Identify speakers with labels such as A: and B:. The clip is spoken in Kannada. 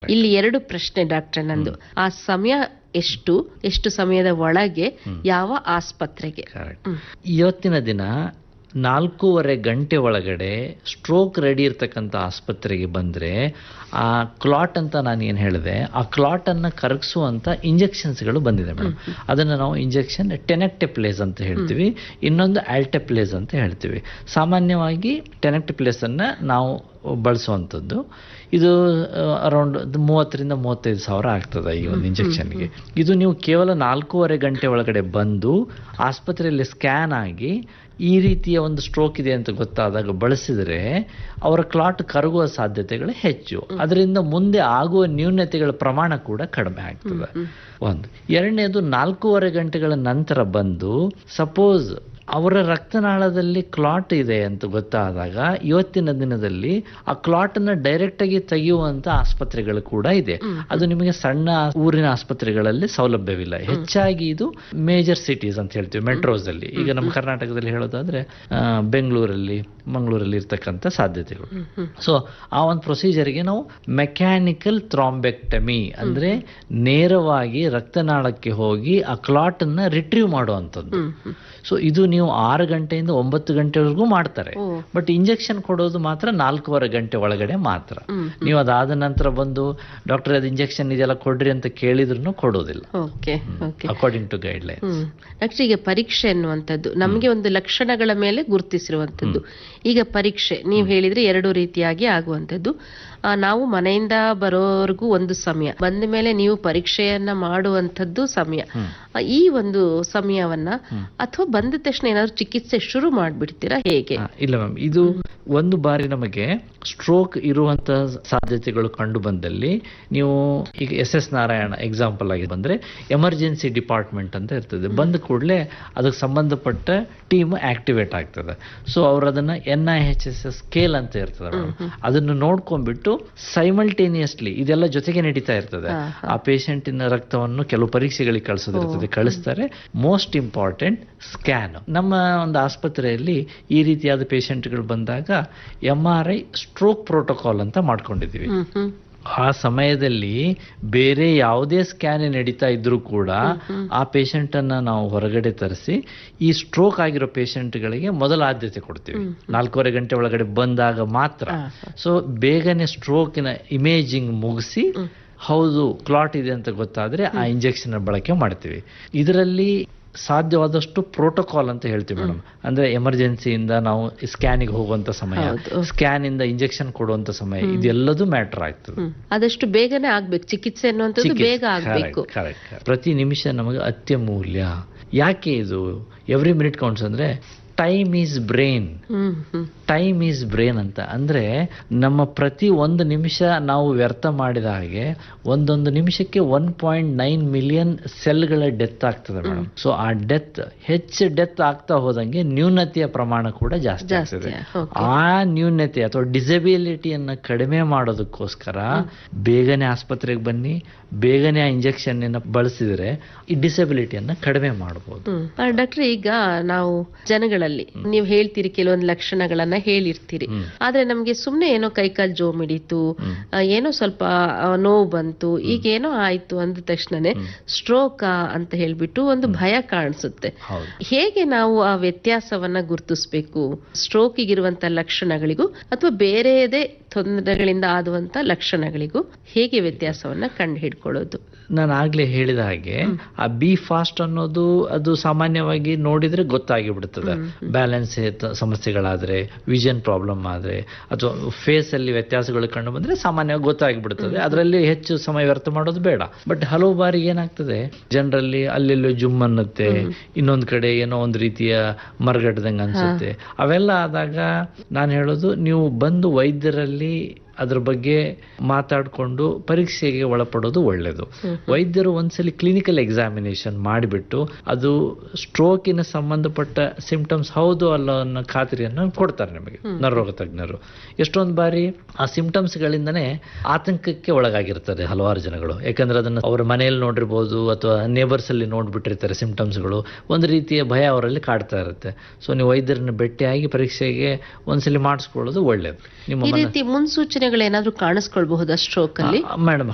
A: ಇಲ್ಲಿ ಎರಡು ಪ್ರಶ್ನೆ ಡಾಕ್ಟರ್ ನಂದು ಆ ಸಮಯ ಎಷ್ಟು ಎಷ್ಟು ಸಮಯದ ಒಳಗೆ ಯಾವ ಆಸ್ಪತ್ರೆಗೆ
B: ಕರೆಕ್ಟ್ ಇವತ್ತಿನ ದಿನ ನಾಲ್ಕೂವರೆ ಗಂಟೆ ಒಳಗಡೆ ಸ್ಟ್ರೋಕ್ ರೆಡಿ ಇರ್ತಕ್ಕಂಥ ಆಸ್ಪತ್ರೆಗೆ ಬಂದರೆ ಆ ಕ್ಲಾಟ್ ಅಂತ ನಾನು ಏನು ಹೇಳಿದೆ ಆ ಕ್ಲಾಟನ್ನು ಕರಗಿಸುವಂಥ ಇಂಜೆಕ್ಷನ್ಸ್ಗಳು ಬಂದಿದೆ ಮೇಡಮ್ ಅದನ್ನು ನಾವು ಇಂಜೆಕ್ಷನ್ ಟೆನೆಕ್ಟೆಪ್ಲೇಸ್ ಅಂತ ಹೇಳ್ತೀವಿ ಇನ್ನೊಂದು ಆಲ್ಟೆಪ್ಲೇಸ್ ಅಂತ ಹೇಳ್ತೀವಿ ಸಾಮಾನ್ಯವಾಗಿ ಟೆನೆಕ್ಟೆಪ್ಲೇಸನ್ನು ನಾವು ಬಳಸುವಂಥದ್ದು ಇದು ಅರೌಂಡ್ ಮೂವತ್ತರಿಂದ ಮೂವತ್ತೈದು ಸಾವಿರ ಆಗ್ತದೆ ಈ ಒಂದು ಇಂಜೆಕ್ಷನ್ಗೆ ಇದು ನೀವು ಕೇವಲ ನಾಲ್ಕೂವರೆ ಗಂಟೆ ಒಳಗಡೆ ಬಂದು ಆಸ್ಪತ್ರೆಯಲ್ಲಿ ಸ್ಕ್ಯಾನ್ ಆಗಿ ಈ ರೀತಿಯ ಒಂದು ಸ್ಟ್ರೋಕ್ ಇದೆ ಅಂತ ಗೊತ್ತಾದಾಗ ಬಳಸಿದರೆ ಅವರ ಕ್ಲಾಟ್ ಕರಗುವ ಸಾಧ್ಯತೆಗಳು ಹೆಚ್ಚು ಅದರಿಂದ ಮುಂದೆ ಆಗುವ ನ್ಯೂನತೆಗಳ ಪ್ರಮಾಣ ಕೂಡ ಕಡಿಮೆ ಆಗ್ತದೆ ಒಂದು ಎರಡನೇದು ನಾಲ್ಕೂವರೆ ಗಂಟೆಗಳ ನಂತರ ಬಂದು ಸಪೋಸ್ ಅವರ ರಕ್ತನಾಳದಲ್ಲಿ ಕ್ಲಾಟ್ ಇದೆ ಅಂತ ಗೊತ್ತಾದಾಗ ಇವತ್ತಿನ ದಿನದಲ್ಲಿ ಆ ಕ್ಲಾಟನ್ನು ಡೈರೆಕ್ಟಾಗಿ ತೆಗೆಯುವಂಥ ಆಸ್ಪತ್ರೆಗಳು ಕೂಡ ಇದೆ ಅದು ನಿಮಗೆ ಸಣ್ಣ ಊರಿನ ಆಸ್ಪತ್ರೆಗಳಲ್ಲಿ ಸೌಲಭ್ಯವಿಲ್ಲ ಹೆಚ್ಚಾಗಿ ಇದು ಮೇಜರ್ ಸಿಟೀಸ್ ಅಂತ ಹೇಳ್ತೀವಿ ಮೆಟ್ರೋಸ್ ಅಲ್ಲಿ ಈಗ ನಮ್ಮ ಕರ್ನಾಟಕದಲ್ಲಿ ಹೇಳೋದಾದ್ರೆ ಆ, ಬೆಂಗಳೂರಲ್ಲಿ ಮಂಗಳೂರಲ್ಲಿ ಇರ್ತಕ್ಕಂಥ ಸಾಧ್ಯತೆಗಳು ಸೊ ಆ ಒಂದು ಪ್ರೊಸೀಜರ್ಗೆ ನಾವು ಮೆಕ್ಯಾನಿಕಲ್ ಥ್ರಾಂಬೆಕ್ಟಮಿ ಅಂದ್ರೆ ನೇರವಾಗಿ ರಕ್ತನಾಳಕ್ಕೆ ಹೋಗಿ ಆ ಕ್ಲಾಟ್ ಅನ್ನ ರಿಟ್ರೀವ್ ಮಾಡುವಂಥದ್ದು ಸೊ ಇದು ನೀವು ಆರು ಗಂಟೆಯಿಂದ ಒಂಬತ್ತು ಗಂಟೆವರೆಗೂ ಮಾಡ್ತಾರೆ ಬಟ್ ಇಂಜೆಕ್ಷನ್ ಕೊಡೋದು ಮಾತ್ರ ನಾಲ್ಕೂವರೆ ಗಂಟೆ ಒಳಗಡೆ ಮಾತ್ರ ನೀವು ಅದಾದ ನಂತರ ಬಂದು ಡಾಕ್ಟರ್ ಅದು ಇಂಜೆಕ್ಷನ್ ಇದೆಲ್ಲ ಕೊಡ್ರಿ ಅಂತ ಕೇಳಿದ್ರು ಕೊಡೋದಿಲ್ಲ
A: okay okay
B: according to guideline
A: hmm doctor ಈಗ ಪರೀಕ್ಷೆ ಅನ್ನುವಂಥದ್ದು ನಮಗೆ ಒಂದು ಲಕ್ಷಣಗಳ ಮೇಲೆ ಗುರುತಿಸಿರುವಂಥದ್ದು ಈಗ ಪರೀಕ್ಷೆ ನೀವು ಹೇಳಿದ್ರೆ ಎರಡು ರೀತಿಯಾಗಿ ಆಗುವಂಥದ್ದು ಆ, ನಾವು ಮನೆಯಿಂದ ಬರೋವರೆಗೂ ಒಂದು ಸಮಯ ಬಂದ ಮೇಲೆ ನೀವು ಪರೀಕ್ಷೆಯನ್ನ ಮಾಡುವಂಥದ್ದು ಸಮಯ ಆ, ಈ ಒಂದು ಸಮಯವನ್ನ ಅಥವಾ ಬಂದ ತಕ್ಷಣ ಏನಾದ್ರು ಚಿಕಿತ್ಸೆ ಶುರು ಮಾಡ್ಬಿಡ್ತೀರಾ ಹೇಗೆ
B: ಹಾ, ಇಲ್ಲ ಮ್ಯಾಮ್ ಇದು ಒಂದು ಬಾರಿ ನಮಗೆ ಸ್ಟ್ರೋಕ್ ಇರುವಂತ ಸಾಧ್ಯತೆಗಳು ಕಂಡು ಬಂದಲ್ಲಿ ನೀವು ಈಗ ಎಸ್ ಎಸ್ ನಾರಾಯಣ ಎಕ್ಸಾಂಪಲ್ ಆಗಿ ಬಂದ್ರೆ ಎಮರ್ಜೆನ್ಸಿ ಡಿಪಾರ್ಟ್ಮೆಂಟ್ ಅಂತ ಇರ್ತದೆ ಬಂದ ಕೂಡಲೇ ಅದಕ್ಕೆ ಸಂಬಂಧಪಟ್ಟ ಟೀಮ್ ಆಕ್ಟಿವೇಟ್ ಆಗ್ತದೆ ಸೊ ಅವ್ರು ಅದನ್ನ N I H S S scale ಅಂತ ಇರ್ತದೆ madam. ಅದನ್ನು ನೋಡ್ಕೊಂಡ್ಬಿಟ್ಟು ಸೈಮಲ್ಟೇನಿಯಸ್ಲಿ ಇದೆಲ್ಲ ಜೊತೆಗೆ ನಡೀತಾ ಇರ್ತದೆ ಆ ಪೇಷಂಟಿನ ರಕ್ತವನ್ನು ಕೆಲವು ಪರೀಕ್ಷೆಗಳಿಗೆ ಕಳಿಸೋದಿರ್ತದೆ ಕಳಿಸ್ತಾರೆ ಮೋಸ್ಟ್ ಇಂಪಾರ್ಟೆಂಟ್ ಸ್ಕ್ಯಾನ್ ನಮ್ಮ ಒಂದು ಆಸ್ಪತ್ರೆಯಲ್ಲಿ ಈ ರೀತಿಯಾದ ಪೇಷಂಟ್ಗಳು ಬಂದಾಗ M R I stroke protocol ಅಂತ ಮಾಡ್ಕೊಂಡಿದ್ದೀವಿ
A: ಹ್ಮ್ ಹ್ಮ್
B: ಆ ಸಮಯದಲ್ಲಿ ಬೇರೆ ಯಾವುದೇ ಸ್ಕ್ಯಾನ್ ನಡೀತಾ ಇದ್ರೂ ಕೂಡ ಆ ಪೇಷಂಟ್ ಅನ್ನ ನಾವು ಹೊರಗಡೆ ತರಿಸಿ ಈ ಸ್ಟ್ರೋಕ್ ಆಗಿರೋ ಪೇಷಂಟ್ಗಳಿಗೆ ಮೊದಲ ಆದ್ಯತೆ ಕೊಡ್ತೀವಿ ನಾಲ್ಕೂವರೆ ಗಂಟೆ ಒಳಗಡೆ ಬಂದಾಗ ಮಾತ್ರ ಸೊ ಬೇಗನೆ ಸ್ಟ್ರೋಕಿನ ಇಮೇಜಿಂಗ್ ಮುಗಿಸಿ ಹೌದು ಕ್ಲಾಟ್ ಇದೆ ಅಂತ ಗೊತ್ತಾದ್ರೆ ಆ ಇಂಜೆಕ್ಷನ್ ಬಳಕೆ ಮಾಡ್ತೀವಿ ಇದರಲ್ಲಿ ಸಾಧ್ಯವಾದಷ್ಟು ಪ್ರೋಟೋಕಾಲ್ ಅಂತ ಹೇಳ್ತೀವಿ ಮೇಡಮ್ ಅಂದ್ರೆ ಎಮರ್ಜೆನ್ಸಿಯಿಂದ ನಾವು ಸ್ಕ್ಯಾನಿಗೆ ಹೋಗುವಂತ ಸಮಯ ಸ್ಕ್ಯಾನ್ ಇಂದ ಇಂಜೆಕ್ಷನ್ ಕೊಡುವಂತ ಸಮಯ ಇದೆಲ್ಲದೂ ಮ್ಯಾಟರ್ ಆಗ್ತದೆ
A: ಹ್ಮ್. ಆದಷ್ಟು ಬೇಗನೆ ಆಗ್ಬೇಕು ಚಿಕಿತ್ಸೆ ಅನ್ನುವಂಥದ್ದು ಬೇಗ ಆಗ್ಬೇಕು
B: Correct, correct, correct. ಪ್ರತಿ ನಿಮಿಷ ನಮಗೆ ಅತ್ಯಮೂಲ್ಯ ಯಾಕೆ ಇದು ಎವ್ರಿ ಮಿನಿಟ್ ಕೌಂಟ್ಸ್ ಅಂದ್ರೆ time is brain
A: hmm hmm
B: time is brain ಅಂತ ಅಂದ್ರೆ ನಮ್ಮ ಪ್ರತಿ ಒಂದು ನಿಮಿಷ ನಾವು ವ್ಯರ್ಥ ಮಾಡಿದ ಹಾಗೆ ಒಂದೊಂದು ನಿಮಿಷಕ್ಕೆ ಒನ್ ಪಾಯಿಂಟ್ ನೈನ್ ಮಿಲಿಯನ್ ಸೆಲ್ಗಳ ಡೆತ್ ಆಗ್ತದೆ ಮೇಡಮ್ ಸೊ ಆ ಡೆತ್ ಹೆಚ್ಚು ಡೆತ್ ಆಗ್ತಾ ಹೋದಂಗೆ ನ್ಯೂನತೆಯ ಪ್ರಮಾಣ ಕೂಡ ಜಾಸ್ತಿ ಆಗ್ತದೆ ಆ ನ್ಯೂನತೆ ಅಥವಾ ಡಿಸಬಿಲಿಟಿಯನ್ನ ಕಡಿಮೆ ಮಾಡೋದಕ್ಕೋಸ್ಕರ ಬೇಗನೆ ಆಸ್ಪತ್ರೆಗೆ ಬನ್ನಿ ಬೇಗನೆ ಆ ಇಂಜೆಕ್ಷನ್ ಬಳಸಿದ್ರೆ ಈ ಡಿಸಬಿಲಿಟಿಯನ್ನ ಕಡಿಮೆ ಮಾಡಬಹುದು
A: ಡಾಕ್ಟರ್ ಈಗ ನಾವು ಜನಗಳಲ್ಲಿ ನೀವು ಹೇಳ್ತೀರಿ ಕೆಲವೊಂದು ಲಕ್ಷಣಗಳನ್ನ ಹೇಳಿರ್ತೀರಿ ಆದ್ರೆ ನಮ್ಗೆ ಸುಮ್ನೆ ಏನೋ ಕೈಕಾಲ್ ಜೋ ಮಿಡಿತು ಆ, ಏನೋ ಸ್ವಲ್ಪ ಆ, ನೋವು ಬಂತು ಈಗ ಏನೋ ಆಯ್ತು ಅಂದ ತಕ್ಷಣನೇ ಸ್ಟ್ರೋಕ್ ಅಂತ ಹೇಳ್ಬಿಟ್ಟು ಒಂದು ಭಯ ಕಾಣಿಸುತ್ತೆ
B: ಹೌದು
A: ಹೇಗೆ ನಾವು ಆ ವ್ಯತ್ಯಾಸವನ್ನ ಗುರುತಿಸಬೇಕು ಸ್ಟ್ರೋಕಿಗಿರುವಂತ ಲಕ್ಷಣಗಳಿಗೂ ಅಥವಾ ಬೇರೆಯದೇ ತೊಂದರೆಗಳಿಂದ ಆದುವಂತ ಲಕ್ಷಣಗಳಿಗೂ ಹೇಗೆ ವ್ಯತ್ಯಾಸವನ್ನ ಕಂಡು ಹಿಡ್ಕೊಳ್ಳೋದು
B: ನಾನು ಆಗ್ಲೇ ಹೇಳಿದ ಹಾಗೆ ಆ ಬಿ ಫಾಸ್ಟ್ ಅನ್ನೋದು ಅದು ಸಾಮಾನ್ಯವಾಗಿ ನೋಡಿದ್ರೆ ಗೊತ್ತಾಗಿ ಬಿಡುತ್ತದೆ ಬ್ಯಾಲೆನ್ಸ್ ಸಮಸ್ಯೆಗಳಾದ್ರೆ ವಿಷನ್ ಪ್ರಾಬ್ಲಮ್ ಆದ್ರೆ ಅಥವಾ ಫೇಸ್ ಅಲ್ಲಿ ವ್ಯತ್ಯಾಸಗಳು ಕಂಡು ಬಂದ್ರೆ ಸಾಮಾನ್ಯವಾಗಿ ಗೊತ್ತಾಗಿ ಬಿಡುತ್ತದೆ ಅದರಲ್ಲಿ ಹೆಚ್ಚು ಸಮಯ ವ್ಯರ್ಥ ಮಾಡೋದು ಬೇಡ ಬಟ್ ಹಲವು ಬಾರಿ ಏನಾಗ್ತದೆ ಜನರಲ್ಲಿ ಅಲ್ಲೆಲ್ಲೋ ಜುಮ್ ಅನ್ನತ್ತೆ ಇನ್ನೊಂದ್ ಕಡೆ ಏನೋ ಒಂದು ರೀತಿಯ ಮರಗಟ್ಟದಂಗೆ ಅನ್ಸುತ್ತೆ ಅವೆಲ್ಲ ಆದಾಗ ನಾನು ಹೇಳೋದು ನೀವು ಬಂದು ವೈದ್ಯರಲ್ಲಿ ಅದ್ರ ಬಗ್ಗೆ ಮಾತಾಡಿಕೊಂಡು ಪರೀಕ್ಷೆಗೆ ಒಳಪಡೋದು ಒಳ್ಳೆಯದು ವೈದ್ಯರು ಒಂದ್ಸಲಿ ಕ್ಲಿನಿಕಲ್ ಎಕ್ಸಾಮಿನೇಷನ್ ಮಾಡಿಬಿಟ್ಟು ಅದು ಸ್ಟ್ರೋಕಿನ ಸಂಬಂಧಪಟ್ಟ ಸಿಂಪ್ಟಮ್ಸ್ ಹೌದು ಅಲ್ಲ ಅನ್ನೋ ಖಾತ್ರಿಯನ್ನು ಕೊಡ್ತಾರೆ ನಿಮಗೆ ನರರೋಗ ತಜ್ಞರು ಎಷ್ಟೊಂದು ಬಾರಿ ಆ ಸಿಂಪ್ಟಮ್ಸ್ಗಳಿಂದನೇ ಆತಂಕಕ್ಕೆ ಒಳಗಾಗಿರ್ತಾರೆ ಹಲವಾರು ಜನಗಳು ಯಾಕಂದ್ರೆ ಅದನ್ನು ಅವರ ಮನೆಯಲ್ಲಿ ನೋಡಿರ್ಬೋದು ಅಥವಾ ನೇಬರ್ಸ್ ಅಲ್ಲಿ ನೋಡ್ಬಿಟ್ಟಿರ್ತಾರೆ ಸಿಂಪ್ಟಮ್ಸ್ಗಳು ಒಂದು ರೀತಿಯ ಭಯ ಅವರಲ್ಲಿ ಕಾಡ್ತಾ ಇರುತ್ತೆ ಸೊ ನೀವು ವೈದ್ಯರನ್ನ ಭೇಟಿಯಾಗಿ ಪರೀಕ್ಷೆಗೆ ಒಂದ್ಸಲಿ ಮಾಡಿಸ್ಕೊಳ್ಳೋದು ಒಳ್ಳೇದು ನಿಮ್ಮ
A: ಈ ರೀತಿ ಮುನ್ಸೂಚನೆಗಳು ಏನಾದ್ರೂ ಕಾಣಿಸ್ಕೊಳ್ಬಹುದಾ ಸ್ಟ್ರೋಕ್ ಅಲ್ಲಿ
B: ಮೇಡಮ್